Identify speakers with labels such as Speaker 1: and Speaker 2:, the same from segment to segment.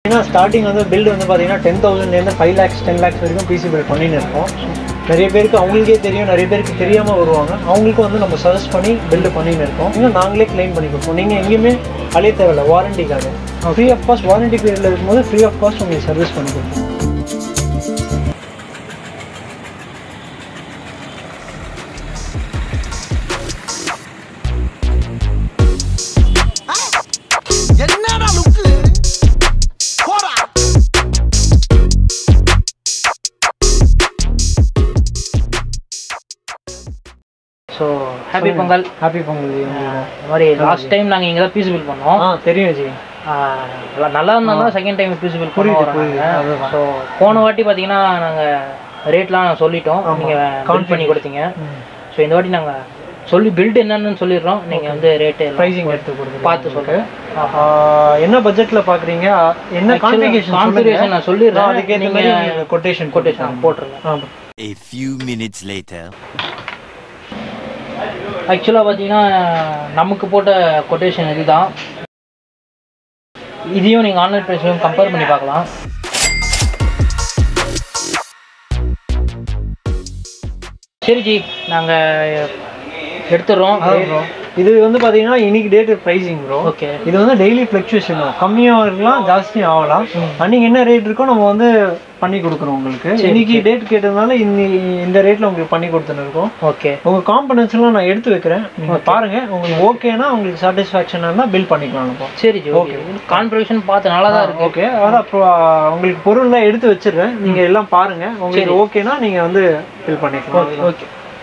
Speaker 1: ஏன்னா ஸ்டார்டிங் வந்து பில்டு வந்து பார்த்தீங்கன்னா டென் தௌசண்ட்லேருந்து ஃபைவ் லேக்ஸ் டென் லேக்ஸ் வரைக்கும் பிசி பில் பண்ணின்னு இருக்கோம் நிறைய பேருக்கு அவங்களுக்கே தெரியும் நிறைய பேருக்கு தெரியாமல் வருவாங்க அவங்களுக்கும் வந்து நம்ம சஜஸ்ட் பண்ணி பில்டு பண்ணின்னு இருக்கோம் இன்னும் நாங்களே க்ளைம் பண்ணி கொடுப்போம் நீங்கள் எங்கேயுமே அலைய தேவையில்ல வாரண்டிக்காக ஃப்ரீ ஆஃப் காஸ்ட் வாரண்டி பீரியடில் இருக்கும்போது ஃப்ரீ ஆஃப் காஸ்ட் உங்களுக்கு சர்வீஸ் பண்ணி கொடுப்போம்
Speaker 2: என்னடா லுக்கு போடா
Speaker 3: so happy Pongal
Speaker 1: happy Pongal ஜி
Speaker 3: இந்த மாதிரி லாஸ்ட் டைம் நாங்கள் இங்கே தான் பீஸ் பில் பண்ணோம்
Speaker 1: ஆ தெரியும் ஜி
Speaker 3: ஆஹ் நல்லா- நல்லா இருந்தால் தான் செகண்ட் டைம் பீஸ் பில்
Speaker 1: புரியுது,
Speaker 3: பண்ண
Speaker 1: புரியுது.
Speaker 3: வராங்க
Speaker 1: அதுதான்.
Speaker 3: ஸோ போன வாட்டி பார்த்தீங்கன்னா நாங்கள் ரேட்லாம் சொல்லிட்டோம் நீங்கள் கவுண்ட் பண்ணி கொடுத்தீங்க ஸோ இந்த வாட்டி நாங்கள் சொல்லி பில்ட் என்னன்னு சொல்லிடுறோம் நீங்கள் வந்து ரேட்டு
Speaker 1: ப்ரைஸிங் எடுத்து கொடுத்து
Speaker 3: பார்த்து சொல்லுங்கள்
Speaker 1: என்ன பட்ஜெட்டில் பார்க்குறீங்க என்ன கான்ஃபிகேஷன்
Speaker 3: கான்ஃபிகரேஷன் நான் சொல்லிடுறேன்
Speaker 1: அதுக்கேற்ற மாதிரி நீங்கள் கொட்டேஷன்
Speaker 3: கொட்டேஷன் போட்டுருங்க
Speaker 1: ஆமாம்
Speaker 4: A few minutes later.
Speaker 3: ஆக்சுவலாக பார்த்தீங்கன்னா நமக்கு போட்ட கொட்டேஷன் இதுதான் இதையும் நீங்கள் ஆன்லைன் ப்ரைஸையும் கம்பேர் பண்ணி பார்க்கலாம் சரி ஜி நாங்கள் எடுத்துடுறோம்
Speaker 1: இது வந்து பார்த்தீங்கன்னா இன்னைக்கு டேட் ப்ரைஸிங் ப்ரோ
Speaker 3: ஓகே
Speaker 1: இது வந்து டெய்லி ஃப்ளக்சுவேஷன் கம்மியாக இருக்கலாம் ஜாஸ்தியும் ஆகலாம் அன்னைக்கு என்ன ரேட் இருக்கோ நம்ம வந்து பண்ணி கொடுக்குறோம் உங்களுக்கு இன்னைக்கு டேட் கேட்டதுனால இன்னி இந்த ரேட்டில் உங்களுக்கு பண்ணி கொடுத்துருக்கோம்
Speaker 3: ஓகே
Speaker 1: உங்கள் காம்பனன்ஸ் எல்லாம் நான் எடுத்து வைக்கிறேன் நீங்கள் பாருங்க உங்களுக்கு ஓகேனா உங்களுக்கு சாட்டிஸ்ஃபேக்ஷன் இருந்தால் பில் பண்ணிக்கலாம் நம்ம
Speaker 3: சரி ஜி ஓகே கான்ஃபிகரேஷன் பார்த்து நல்லா தான் இருக்கு
Speaker 1: ஓகே அதான் அப்புறம் உங்களுக்கு பொருள்லாம் எடுத்து வச்சிடுறேன் நீங்கள் எல்லாம் பாருங்க உங்களுக்கு ஓகேனா நீங்கள் வந்து பில் பண்ணிக்கலாம்
Speaker 3: ஓகே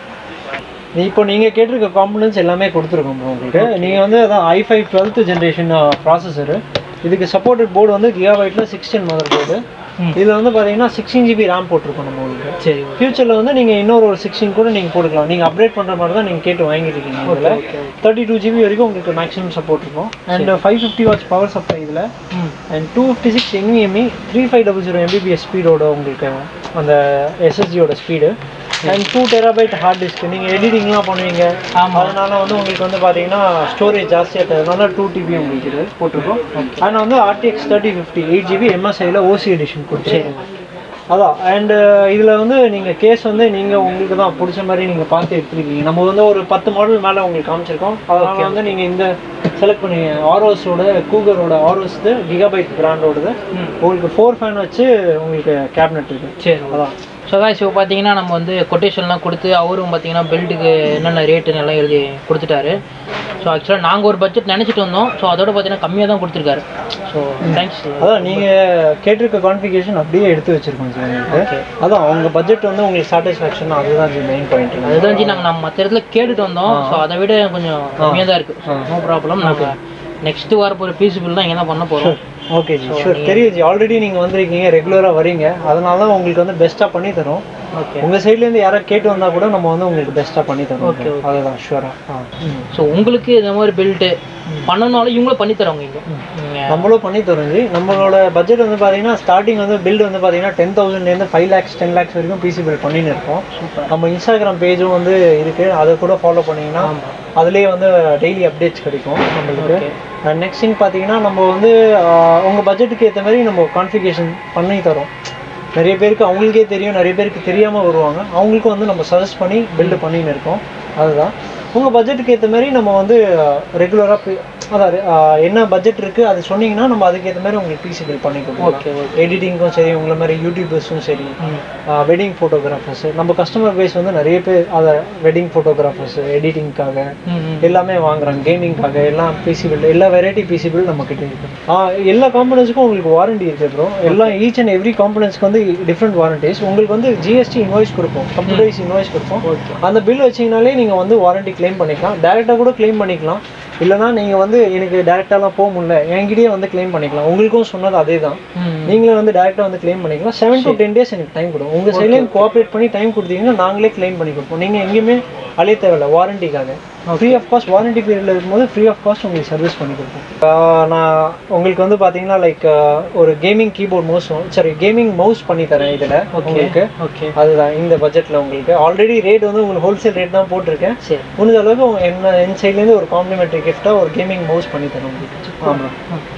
Speaker 1: இப்போ நீங்கள் கேட்டிருக்க காம்பனன்ஸ் எல்லாமே கொடுத்துருக்கோம் bro உங்களுக்கு நீங்கள் வந்து அதான் I five twelfth generation processor இதுக்கு சப்போர்ட்டட் போர்டு வந்து கிகாபைட்டில் சிக்ஸ்டீன் மதர் போர்டு இதில் வந்து பார்த்தீங்கன்னா சிக்ஸ்டீன் ஜிபி ரேம் போட்டிருக்கோம் நம்ம உங்களுக்கு
Speaker 3: சரி
Speaker 1: ஃபியூச்சரில் வந்து நீங்கள் இன்னொரு ஒரு சிக்ஸ்டீன் கூட நீங்கள் போட்டுக்கலாம் நீங்கள் அப்டேட் பண்ணுற மாதிரி தான் நீங்கள் கேட்டு வாங்கியிருக்கீங்க இதில் தேர்ட்டி டூ ஜிபி வரைக்கும் உங்களுக்கு மேக்ஸிமம் சப்போர்ட் இருக்கும் and five fifty watt power supply இதில் and two fifty six NVMe three five double zero MBPS ஸ்பீடோட உங்களுக்கு அந்த எஸ்எஸ்டியோட speed and two terabyte hard disk நீங்கள் எடிட்டிங்லாம் பண்ணுவீங்க அதனால வந்து உங்களுக்கு வந்து பார்த்தீங்கன்னா ஸ்டோரேஜ் ஜாஸ்தியாக இருக்கிறதுனால டூ டிபி உங்களுக்கு இது போட்டிருக்கோம் ஆனால் வந்து RTX thirty fifty eight GB எம்எஸ்ஐயில் ஓசி எடிஷன் கொடுத்துருக்கோம் அதான் அண்டு இதில் வந்து நீங்கள் கேஸ் வந்து நீங்கள் உங்களுக்கு தான் பிடிச்ச மாதிரி நீங்கள் பார்த்து எடுத்துருக்கீங்க நம்ம வந்து ஒரு பத்து மாடல் மேலே உங்களுக்கு காமிச்சிருக்கோம் அதனால வந்து நீங்கள் இந்த செலக்ட் பண்ணி ஆரோஸோட கூகரோட ஆரோஸ் கிகாபைட் பிராண்டோடது உங்களுக்கு ஃபோர் ஃபேன் வச்சு உங்களுக்கு கேபினெட் இருக்கு
Speaker 3: சரி
Speaker 1: அதான்
Speaker 3: ஸோ காய்ஸ் இப்போ பார்த்தீங்கன்னா நம்ம வந்து கொட்டேஷன்லாம் கொடுத்து அவரும் பார்த்தீங்கன்னா பெல்ட்டுக்கு என்னென்ன ரேட்டுன்னு எல்லாம் எழுதி கொடுத்துட்டாரு ஸோ ஆக்சுவலாக நாங்கள் ஒரு பட்ஜெட் நினச்சிட்டு வந்தோம் ஸோ அதோட பார்த்தீங்கன்னா கம்மியாக தான் கொடுத்துருக்காரு ஸோ தேங்க்ஸ்
Speaker 1: அதான் நீங்கள் கேட்டிருக்க கான்ஃபிகேஷன் அப்படியே எடுத்து வச்சிருக்கோம் சார் உங்களுக்கு அதான் அவங்க பட்ஜெட் வந்து உங்களுக்கு சாட்டிஸ்ஃபேக்ஷன் அதுதான் மெயின் பாயிண்ட்
Speaker 3: அதுதான் ஜி நாங்கள் நம்ம மற்ற இடத்துல கேட்டுட்டு வந்தோம் ஸோ அதை விட கொஞ்சம் கம்மியாக தான் இருக்குது நோ ப்ராப்ளம் நாங்கள் நெக்ஸ்ட் வர போகிற பீஸிபிள் தான் இங்கே தான் பண்ண போகிறோம்
Speaker 1: ஓகே ஜி ஷூர் தெரியும் ஜி ஆல்ரெடி நீங்கள் வந்திருக்கீங்க ரெகுலராக வரீங்க அதனால தான் உங்களுக்கு வந்து பெஸ்ட்டாக பண்ணி தரோம்
Speaker 3: ஓகே
Speaker 1: உங்கள் சைட்லேருந்து யாராவது கேட்டு வந்தால் கூட நம்ம வந்து உங்களுக்கு பெஸ்ட்டாக பண்ணி தரோம்
Speaker 3: Okay, okay.
Speaker 1: அதுதான் ஷூராக ஆ
Speaker 3: ஸோ உங்களுக்கு இந்த மாதிரி பில்ட்டு பண்ணனாலும் இவங்களும் பண்ணி தரவங்க இங்கே நீங்கள்
Speaker 1: நம்மளும் பண்ணி தரோம் ஜி நம்மளோட பட்ஜெட் வந்து பார்த்தீங்கன்னா ஸ்டார்டிங் வந்து பில்டு வந்து பார்த்தீங்கன்னா டென் தௌசண்ட்லேருந்து ஃபைவ் லேக்ஸ் டென் லேக்ஸ் வரைக்கும் பிசி பில் பண்ணின்னு இருக்கோம் நம்ம இன்ஸ்டாகிராம் பேஜும் வந்து இருக்குது அதை கூட ஃபாலோ பண்ணிங்கன்னா அதுலேயே வந்து டெய்லி அப்டேட்ஸ் கிடைக்கும் நம்மளுக்கு அண்ட் நெக்ஸ்ட் திங் பார்த்தீங்கன்னா நம்ம வந்து உங்கள் பட்ஜெட்டுக்கு ஏற்ற மாதிரி நம்ம கான்ஃபிகேஷன் பண்ணி தரோம் நிறைய பேருக்கு அவங்களுக்கே தெரியும் நிறைய பேருக்கு தெரியாமல் வருவாங்க அவங்களுக்கும் வந்து நம்ம சஜஸ்ட் பண்ணி பில்டு பண்ணின்னு இருக்கோம் அதுதான் உங்கள் பட்ஜெட்டுக்கு ஏற்ற மாதிரி நம்ம வந்து ரெகுலராக அதாவது ஆஹ், என்ன பட்ஜெட் இருக்குது அது சொன்னீங்கன்னா நம்ம அதுக்கேற்ற மாதிரி உங்களுக்கு பிசி பில் பண்ணி கொடுக்கலாம் எடிட்டிங்க்கும் சரி உங்களை மாதிரி யூடியூபர்ஸும் சரி வெட்டிங் ஃபோட்டோகிராஃபர்ஸ் நம்ம கஸ்டமர் பேஸ் வந்து நிறைய பேர் அதை வெட்டிங் ஃபோட்டோகிராஃபர்ஸ் எடிட்டிங்க்காக எல்லாமே வாங்குறாங்க கேமிங்காக எல்லாம் பிசி பில் எல்லா வெரைட்டி பிசி பில் நம்ம கிட்ட இருக்கு ஆ, எல்லா காம்பனன்ஸுக்கும் உங்களுக்கு வாரண்டி இருக்கு ப்ரோ எல்லாம் ஈச் அண்ட் எவ்ரி காம்பனன்ஸ்க்கு வந்து டிஃப்ரெண்ட் வாரண்டிஸ் உங்களுக்கு வந்து ஜிஎஸ்டி இன்வாய்ஸ் கொடுப்போம் கம்ப்யூட்டரைஸ் இன்வாய்ஸ் கொடுப்போம் அந்த பில் வச்சீங்கனாலே நீங்கள் வந்து வாரண்டி க்ளைம் பண்ணிக்கலாம் டேரெக்டாக கூட க்ளைம் பண்ணிக்கலாம் இல்லைனா நீங்கள் வந்து எனக்கு டேரெக்டாலாம் போக முடியல என்கிட்டயே வந்து க்ளைம் பண்ணிக்கலாம் உங்களுக்கும் சொன்னது அதே தான் நீங்களே வந்து டேரெக்டாக வந்து க்ளைம் பண்ணிக்கலாம் செவன் டு டென் டேஸ் எனக்கு டைம் கொடுக்கும் உங்கள் சைட்லேயும் கோஆப்ரேட் பண்ணி டைம் கொடுத்தீங்கன்னா நாங்களே க்ளைம் பண்ணி கொடுப்போம் நீங்கள் எங்கேயுமே அலைய தேவையில்ல வாரண்டிக்காக ஃப்ரீ ஆஃப் காஸ்ட் வாரண்டி பீரியடில் இருக்கும்போது ஃப்ரீ ஆஃப் காஸ்ட் உங்களுக்கு சர்வீஸ் பண்ணி கொடுப்போம் ஆஹ் நான் உங்களுக்கு வந்து பார்த்தீங்கன்னா லைக் ஒரு கேமிங் கீபோர்ட் மவுஸ் சரி கேமிங் மவுஸ் பண்ணி தரேன் இதில் உங்களுக்கு
Speaker 3: ஓகே
Speaker 1: அதுதான் இந்த பட்ஜெட்டில் உங்களுக்கு ஆல்ரெடி ரேட் வந்து உங்களுக்கு ஹோல்சேல் ரேட் தான் போட்டிருக்கேன்
Speaker 3: சரி
Speaker 1: முடிஞ்ச அளவுக்கு உங்க- என்ன என் சைட்லேருந்து ஒரு காம்ப்ளிமெண்ட்ரி கிஃப்ட்டாக ஒரு கேமிங் மவுஸ் பண்ணி தரேன் உங்களுக்கு ஆமாம்
Speaker 3: ஓகே